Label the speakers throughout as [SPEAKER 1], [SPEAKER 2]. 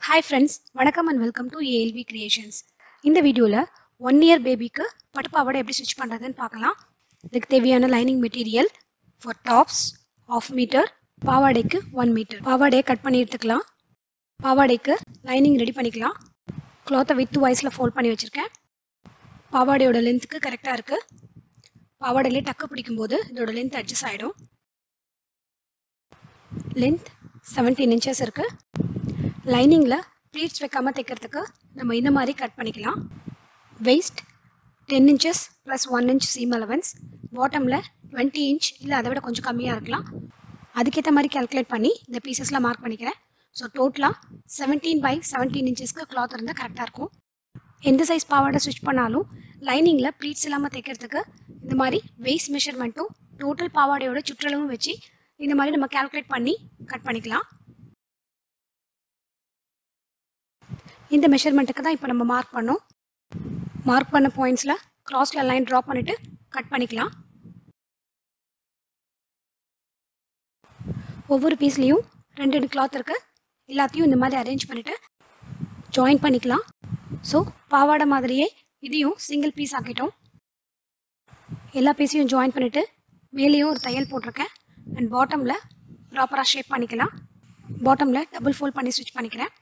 [SPEAKER 1] hi friends வணக்கம் and welcome to ALV creations இந்த வீடியோவில் ஒன் இயர் பேபிக்கு பட்டுப்பாவாடை எப்படி ஸ்டிச் பண்ணுறதுன்னு பார்க்கலாம் இதுக்கு தேவையான lining material for tops half metre பாவாடைக்கு ஒன் மீட்டர் பாவாடையை கட் பண்ணி எடுத்துக்கலாம் பாவாடைக்கு லைனிங் ரெடி பண்ணிக்கலாம் கிளாத்தை வித் வாய்ஸில் ஃபோல்ட் பண்ணி வச்சுருக்கேன் பாவாடையோட லென்த்துக்கு கரெக்டாக இருக்குது பாவாடையிலே டக்கு பிடிக்கும்போது இதோட லென்த் அட்ஜஸ்ட் ஆகிடும் லென்த் செவன்டீன் இன்ச்சஸ் இருக்குது லைனிங்கில் ப்ளீட்ஸ் வைக்காமல் தைக்கிறதுக்கு நம்ம இந்த மாதிரி கட் பண்ணிக்கலாம் waist ten inches plus one inch seam allowance பாட்டமில் டுவெண்ட்டி இன்ச் இல்லை அதை விட கொஞ்சம் கம்மியாக இருக்கலாம் அதுக்கேற்ற மாதிரி கால்குலேட் பண்ணி இந்த பீசஸில் மார்க் பண்ணிக்கிறேன் ஸோ டோட்டலாக செவன்டீன் பை செவன்டீன் இன்ச்சஸ்க்கு கிளாத் இருந்தால் கரெக்டாக இருக்கும் எந்த சைஸ் பாவாடை ஸ்டிச் பண்ணாலும் லைனிங்கில் ப்ளீட்ஸ் இல்லாமல் தைக்கிறதுக்கு இந்த மாதிரி வெயிஸ்ட் மெஷர்மெண்ட்டும் டோட்டல் பாவாடையோட சுற்றளவும் வச்சு இந்த மாதிரி நம்ம கால்குலேட் பண்ணி கட் பண்ணிக்கலாம் இந்த மெஷர்மெண்ட்டுக்கு தான் இப்போ நம்ம மார்க் பண்ணோம் மார்க் பண்ண பாயிண்ட்ஸில் கிராஸில் லைன் ட்ரா பண்ணிவிட்டு கட் பண்ணிக்கலாம் ஒவ்வொரு பீஸ்லேயும் ரெண்டு ரெண்டு கிளாத் இருக்குது எல்லாத்தையும் இந்த மாதிரி அரேஞ்ச் பண்ணிவிட்டு ஜாயின் பண்ணிக்கலாம் ஸோ பாவாடை மாதிரியே இதையும் சிங்கிள் பீஸ் ஆக்கிட்டோம் எல்லா பீஸையும் ஜாயின் பண்ணிவிட்டு மேலேயும் ஒரு தையல் போட்டிருக்கேன் அண்ட் பாட்டமில் ப்ராப்பராக ஷேப் பண்ணிக்கலாம் பாட்டமில் டபுள் ஃபோல்ட் பண்ணி ஸ்டிச் பண்ணிக்கிறேன்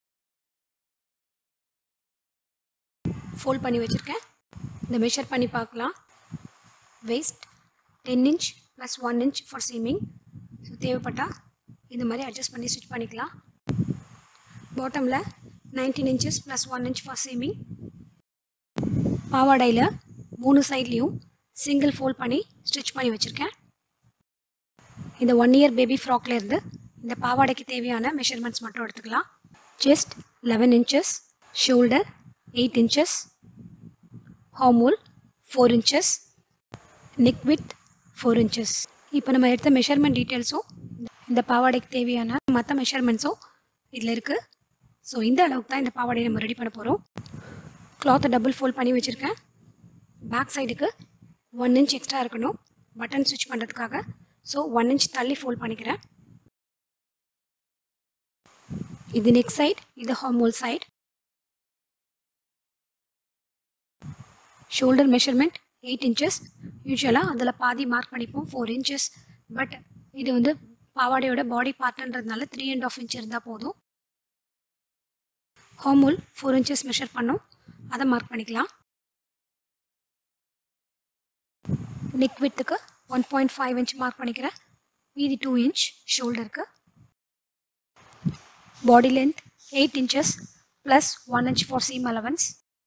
[SPEAKER 1] ஃபோல்ட் பண்ணி வச்சுருக்கேன் இந்த மெஷர் பண்ணி பார்க்கலாம் waist ten inch plus one inch for seaming so தேவைப்பட்டால் இந்த மாதிரி அட்ஜஸ்ட் பண்ணி ஸ்டிச் பண்ணிக்கலாம் பாட்டமில் nineteen inches plus one inch for seaming பாவாடையில் மூணு சைட்லேயும் சிங்கிள் ஃபோல்ட் பண்ணி ஸ்டிச் பண்ணி வச்சுருக்கேன் இந்த ஒன் இயர் பேபி ஃப்ராக்லேருந்து இந்த பாவாடைக்கு தேவையான மெஷர்மெண்ட்ஸ் மட்டும் எடுத்துக்கலாம் chest eleven inches shoulder eight inches armhole four inches neck width four inches இப்போ நம்ம எடுத்த மெஷர்மெண்ட் டீட்டெயில்ஸும் இந்த பாவாடைக்கு தேவையான மற்ற மெஷர்மெண்ட்ஸும் இதில் இருக்குது ஸோ இந்த அளவுக்கு தான் இந்த பாவாடையை நம்ம ரெடி பண்ண போகிறோம் கிளாத்தை டபுள் ஃபோல்ட் பண்ணி வச்சுருக்கேன் பேக் சைடுக்கு ஒன் இன்ச் எக்ஸ்ட்ரா இருக்கணும் பட்டன் ஸ்டிச் பண்ணுறதுக்காக ஸோ ஒன் இன்ச் தள்ளி ஃபோல்ட் பண்ணிக்கிறேன் இது நெக் சைட் இது armhole side shoulder measurement eight inches யூஸ்வலாக அதில் பாதி மார்க் பண்ணிப்போம் ஃபோர் இன்ச்சஸ் பட் இது வந்து பாவாடையோட பாடி பார்ட்ன்றதுனால த்ரீ அண்ட் ஆஃப் இன்ச் இருந்தால் போதும் ஹார்மோல் ஃபோர் இன்ச்சஸ் மெஷர் பண்ணோம் அதை மார்க் பண்ணிக்கலாம் நெக் வித்துக்கு one point five inch mark பண்ணிக்கிறேன் மீதி டூ இன்ச் ஷோல்டருக்கு body length eight inches plus one inch for seam allowance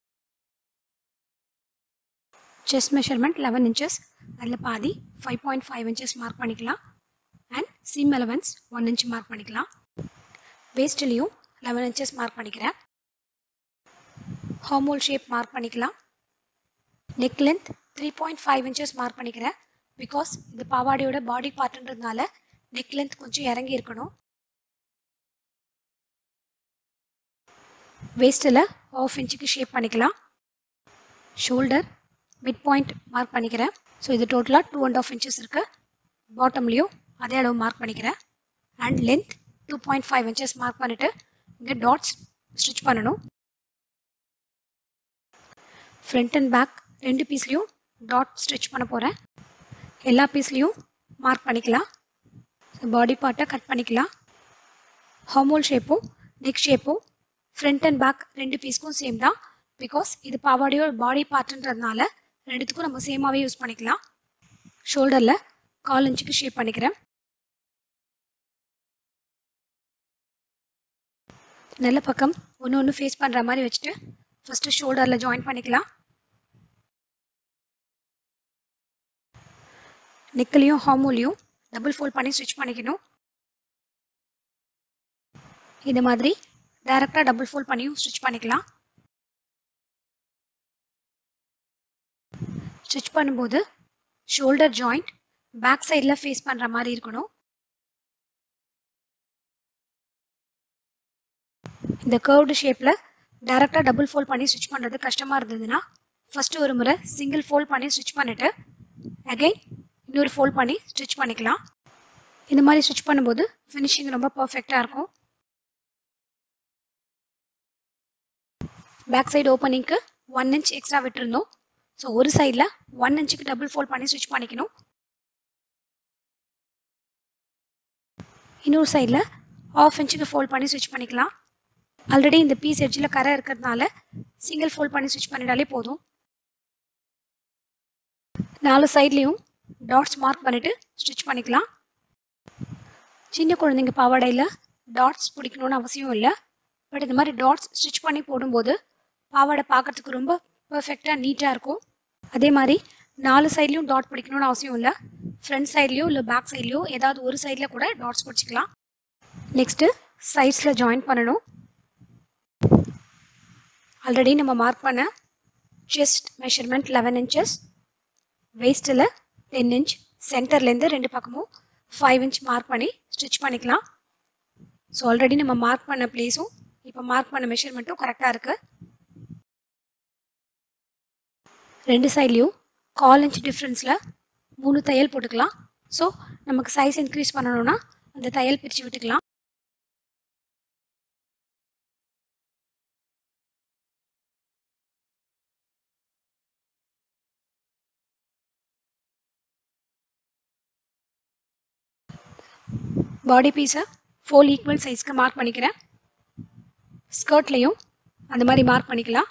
[SPEAKER 1] chest measurement eleven inches அதில் பாதி five point five inches mark பண்ணிக்கலாம் and seam allowance one inch mark பண்ணிக்கலாம் வேஸ்ட்லேயும் eleven inches mark பண்ணிக்கிறேன் armhole shape mark பண்ணிக்கலாம் neck length three point five inches mark பண்ணிக்கிறேன் because இது பாவாடையோட பாடி பார்ட்டுன்றதுனால நெக் லென்த் கொஞ்சம் இறங்கி இருக்கணும் வேஸ்ட்டில் ஆஃப் இன்ச்சுக்கு ஷேப் பண்ணிக்கலாம் ஷோல்டர் மிட் பாயிண்ட் மார்க் பண்ணிக்கிறேன் ஸோ இது டோட்டலாக டூ அண்ட் ஆஃப் இன்ச்சஸ் இருக்குது பாட்டம்லேயும் அதே அளவு மார்க் பண்ணிக்கிறேன் and length two point five inches mark பண்ணிவிட்டு இங்கே டாட்ஸ் ஸ்டிச் பண்ணணும் ஃப்ரண்ட் அண்ட் பேக் ரெண்டு பீஸ்லேயும் டாட் ஸ்டிச் பண்ண போகிறேன் எல்லா பீஸ்லேயும் மார்க் பண்ணிக்கலாம் பாடி பார்ட்டை கட் பண்ணிக்கலாம் ஹார்மோல் ஷேப்பும் நெக் ஷேப்பும் ஃப்ரண்ட் அண்ட் பேக் ரெண்டு பீஸ்க்கும் சேம் தான் பிகாஸ் இது பாவாடியோட பாடி பார்ட்டுன்றதுனால ரெண்டுத்துக்கும் நம்ம சேமாகவே யூஸ் பண்ணிக்கலாம் ஷோல்டரில் கால் இன்ச்சுக்கு ஷேப் பண்ணிக்கிறேன் நல்ல பக்கம் ஒன்று ஒன்று ஃபேஸ் பண்ணுற மாதிரி வச்சுட்டு ஃபஸ்ட்டு ஷோல்டரில் ஜாயின் பண்ணிக்கலாம் நெக்கிலையும் ஹார்மோலையும் டபுள் ஃபோல்ட் பண்ணி ஸ்டிச் பண்ணிக்கணும் இது மாதிரி டைரெக்டாக டபுள் ஃபோல்ட் பண்ணியும் ஸ்டிச் பண்ணிக்கலாம் ஸ்டிச் பண்ணும்போது ஷோல்டர் ஜாயிண்ட் பேக் சைடில் ஃபேஸ் பண்ணுற மாதிரி இருக்கணும் இந்த கர்வ்டு ஷேப்பில் டேரெக்டாக டபுள் ஃபோல்ட் பண்ணி ஸ்டிச் பண்ணுறது கஷ்டமாக இருந்ததுன்னா ஃபஸ்ட்டு ஒரு முறை சிங்கிள் ஃபோல்ட் பண்ணி ஸ்டிச் பண்ணிவிட்டு அகைன் இன்னொரு ஃபோல்ட் பண்ணி ஸ்டிச் பண்ணிக்கலாம் இந்த மாதிரி ஸ்டிச் பண்ணும்போது ஃபினிஷிங் ரொம்ப பர்ஃபெக்டாக இருக்கும் பேக் சைடு ஓப்பனிங்க்கு ஒன் இன்ச் எக்ஸ்ட்ரா விட்டுருந்தோம் ஸோ ஒரு சைடில் ஒன் இன்ச்சுக்கு டபுள் ஃபோல்ட் பண்ணி ஸ்டிச் பண்ணிக்கணும் இன்னொரு சைடில் ஆஃப் இன்ச்சுக்கு ஃபோல்ட் பண்ணி ஸ்டிச் பண்ணிக்கலாம் ஆல்ரெடி இந்த பீஸ் எட்ஜில் கரை இருக்கிறதுனால சிங்கிள் ஃபோல்ட் பண்ணி ஸ்டிச் பண்ணிட்டாலே போதும் நாலு சைட்லேயும் டாட்ஸ் மார்க் பண்ணிவிட்டு ஸ்டிச் பண்ணிக்கலாம் சின்ன குழந்தைங்க பாவாடையில் டாட்ஸ் பிடிக்கணும்னு அவசியம் இல்லை பட் இந்த மாதிரி டாட்ஸ் ஸ்டிச் பண்ணி போடும்போது பாவாடை பார்க்கறதுக்கு ரொம்ப பர்ஃபெக்டாக நீட்டாக இருக்கும் அதே மாதிரி நாலு சைட்லேயும் டாட் பிடிக்கணும்னு அவசியம் இல்லை ஃப்ரண்ட் சைட்லேயோ இல்லை பேக் சைட்லேயோ ஏதாவது ஒரு சைடில் கூட டாட்ஸ் பிடிச்சிக்கலாம் நெக்ஸ்ட்டு சைட்ஸில் ஜாயின் பண்ணணும் ஆல்ரெடி நம்ம மார்க் பண்ண செஸ்ட் மெஷர்மெண்ட் லெவன் இன்ச்சஸ் வேஸ்ட்டில் டென் இன்ச் சென்டர்லேருந்து ரெண்டு பக்கமும் ஃபைவ் இன்ச் மார்க் பண்ணி ஸ்டிச் பண்ணிக்கலாம் ஸோ ஆல்ரெடி நம்ம மார்க் பண்ண பிளேஸும் இப்போ மார்க் பண்ண மெஷர்மெண்ட்டும் கரெக்டாக இருக்குது ரெண்டு சைட்லேயும் கால் இன்ச் டிஃப்ரென்ஸில் மூணு தையல் போட்டுக்கலாம் ஸோ நமக்கு சைஸ் இன்க்ரீஸ் பண்ணணும்னா அந்த தையல் பிரித்து விட்டுக்கலாம் பாடி பீஸை ஃபோல் ஈக்குவல் சைஸ்க்கு மார்க் பண்ணிக்கிறேன் ஸ்கர்ட்லேயும் அந்த மாதிரி மார்க் பண்ணிக்கலாம்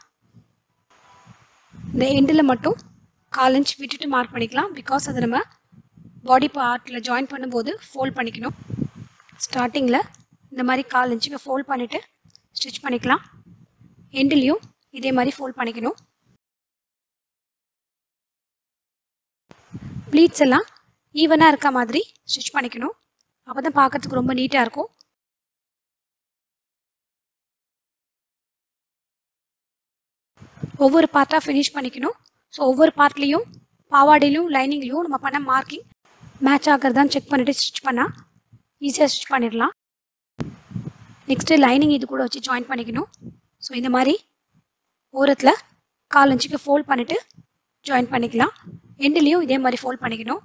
[SPEAKER 1] இந்த எண்டில் மட்டும் கால் இன்ச் விட்டுட்டு மார்க் பண்ணிக்கலாம் பிகாஸ் அதை நம்ம பாடி பார்ட்டில் ஜாயின் பண்ணும்போது ஃபோல்ட் பண்ணிக்கணும் ஸ்டார்டிங்கில் இந்த மாதிரி கால் இன்ச்சுக்கு ஃபோல்ட் பண்ணிவிட்டு ஸ்டிச் பண்ணிக்கலாம் எண்டுலேயும் இதே மாதிரி ஃபோல்ட் பண்ணிக்கணும் ப்ளீட்ஸ் எல்லாம் ஈவனாக இருக்க மாதிரி ஸ்டிச் பண்ணிக்கணும் அப்போ தான் பார்க்கறதுக்கு ரொம்ப நீட்டாக இருக்கும் ஒவ்வொரு பார்ட்டாக ஃபினிஷ் பண்ணிக்கணும் ஸோ ஒவ்வொரு பார்ட்லேயும் பாவாடையிலும் லைனிங்லேயும் நம்ம பண்ண மார்க்கிங் மேட்ச் ஆகிறதான்னு செக் பண்ணிவிட்டு ஸ்டிச் பண்ணால் ஈஸியாக ஸ்டிச் பண்ணிடலாம் நெக்ஸ்ட்டு லைனிங் இது கூட வச்சு ஜாயின் பண்ணிக்கணும் ஸோ இந்த மாதிரி ஓரத்தில் கால் இன்ச்சுக்கு ஃபோல்ட் பண்ணிவிட்டு ஜாயின் பண்ணிக்கலாம் எண்டுலேயும் இதே மாதிரி ஃபோல்ட் பண்ணிக்கணும்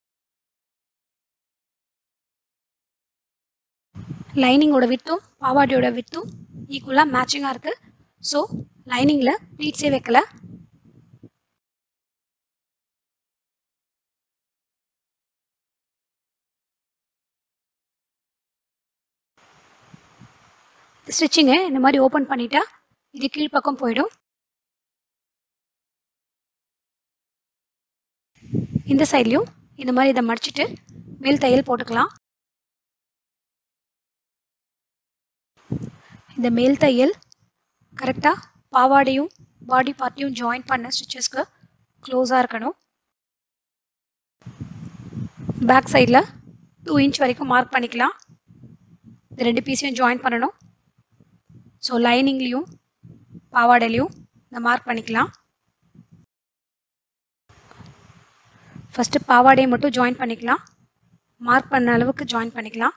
[SPEAKER 1] லைனிங்கோட வித்தும் பாவாடையோட வித்தும் ஈக்குவலாக மேட்சிங்காக இருக்குது ஸோ லைனிங்கில் ப்ளீட்ஸே வைக்கல ஸ்டிச்சிங்கை இந்த மாதிரி ஓப்பன் பண்ணிட்டா இது கீழ்ப்பக்கம் போயிடும் இந்த சைட்லேயும் இந்த மாதிரி இதை மடிச்சிட்டு மேல் தையல் போட்டுக்கலாம் இந்த மேல் தையல் கரெக்டாக பாவாடையும் பாடி பார்ட்டையும் ஜாயின் பண்ண ஸ்டிச்சஸ்க்கு க்ளோஸாக இருக்கணும் பேக் சைடில் டூ இன்ச் வரைக்கும் மார்க் பண்ணிக்கலாம் இந்த ரெண்டு பீஸையும் ஜாயின் பண்ணணும் ஸோ லைனிங்லேயும் பாவாடையிலையும் இந்த மார்க் பண்ணிக்கலாம் ஃபஸ்ட்டு பாவாடையை மட்டும் ஜாயின் பண்ணிக்கலாம் மார்க் பண்ண அளவுக்கு ஜாயின் பண்ணிக்கலாம்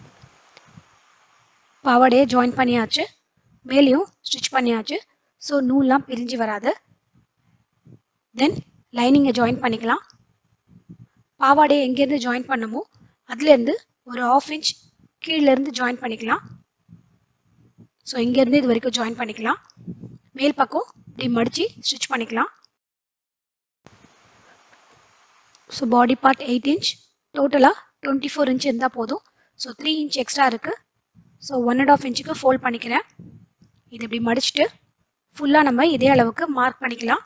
[SPEAKER 1] பாவாடையை ஜாயின் பண்ணியாச்சு மேலேயும் ஸ்டிச் பண்ணியாச்சு ஸோ நூல்லாம் பிரிஞ்சு வராது தென் லைனிங்கை ஜாயின் பண்ணிக்கலாம் பாவாடையை எங்கேருந்து ஜாயின் பண்ணமோ அதுலேருந்து ஒரு ஆஃப் இன்ச் கீழேருந்து ஜாயின் பண்ணிக்கலாம் ஸோ இங்கேருந்து இது வரைக்கும் ஜாயின் பண்ணிக்கலாம் மேல் பக்கம் இப்படி மடித்து ஸ்டிச் பண்ணிக்கலாம் so body part eight inch டோட்டலாக டுவெண்ட்டி ஃபோர் இன்ச் இருந்தால் போதும் ஸோ த்ரீ இன்ச் எக்ஸ்ட்ரா இருக்குது ஸோ ஒன் அண்ட் ஆஃப் இன்ச்சுக்கு ஃபோல்ட் பண்ணிக்கிறேன் இது இப்படி மடிச்சுட்டு ஃபுல்லாக நம்ம இதே அளவுக்கு மார்க் பண்ணிக்கலாம்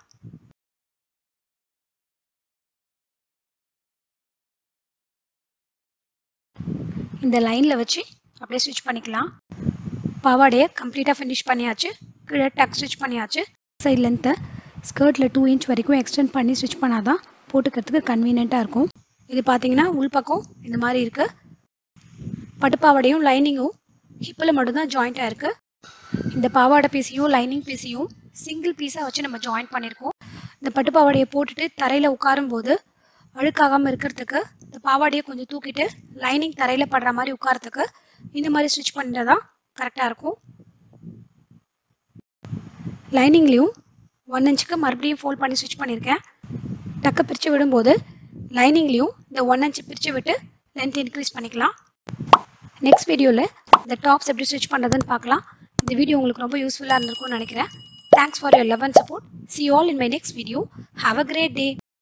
[SPEAKER 1] இந்த லைனில் வச்சு அப்படியே ஸ்டிச் பண்ணிக்கலாம் பாவாடையை கம்ப்ளீட்டாக ஃபினிஷ் பண்ணியாச்சு கீழே டக் ஸ்டிச் பண்ணியாச்சு சைட் லென்த்தை ஸ்கர்ட்டில் டூ இன்ச் வரைக்கும் எக்ஸ்டெண்ட் பண்ணி ஸ்டிச் பண்ணாதான் போட்டுக்கிறதுக்கு கன்வீனியண்ட்டாக இருக்கும் இது பார்த்தீங்கன்னா உள்பக்கம் இந்த மாதிரி இருக்குது பட்டுப்பாவாடையும் லைனிங்கும் ஹிப்பில் மட்டும்தான் ஜாயிண்ட்டாக இருக்குது இந்த பாவாடை பீஸையும் லைனிங் பீஸையும் சிங்கிள் பீஸாக வச்சு நம்ம ஜாயின் பண்ணியிருக்கோம் இந்த பட்டுப்பாவாடையை போட்டுட்டு தரையில் உட்காரும்போது அழுக்காகாமல் இருக்கிறதுக்கு இந்த பாவாடையை கொஞ்சம் தூக்கிட்டு லைனிங் தரையில் படுற மாதிரி உட்காரத்துக்கு இந்த மாதிரி ஸ்டிச் பண்ணுறது தான் கரெக்டாக இருக்கும் லைனிங்லேயும் ஒன் இன்ச்சுக்கு மறுபடியும் ஃபோல்ட் பண்ணி ஸ்டிச் பண்ணியிருக்கேன் டக்கு பிரித்து விடும்போது லைனிங்லேயும் இந்த ஒன் இன்ச் பிரித்து விட்டு லென்த் இன்க்ரீஸ் பண்ணிக்கலாம் நெக்ஸ்ட் வீடியோவில் இந்த டாப்ஸ் எப்படி ஸ்டிச் பண்ணுறதுன்னு பார்க்கலாம் இந்த வீடியோ உங்களுக்கு ரொம்ப யூஸ்ஃபுல்லாக இருந்திருக்கும்னு நினைக்கிறேன் thanks for your love and support see all in my next video have a great day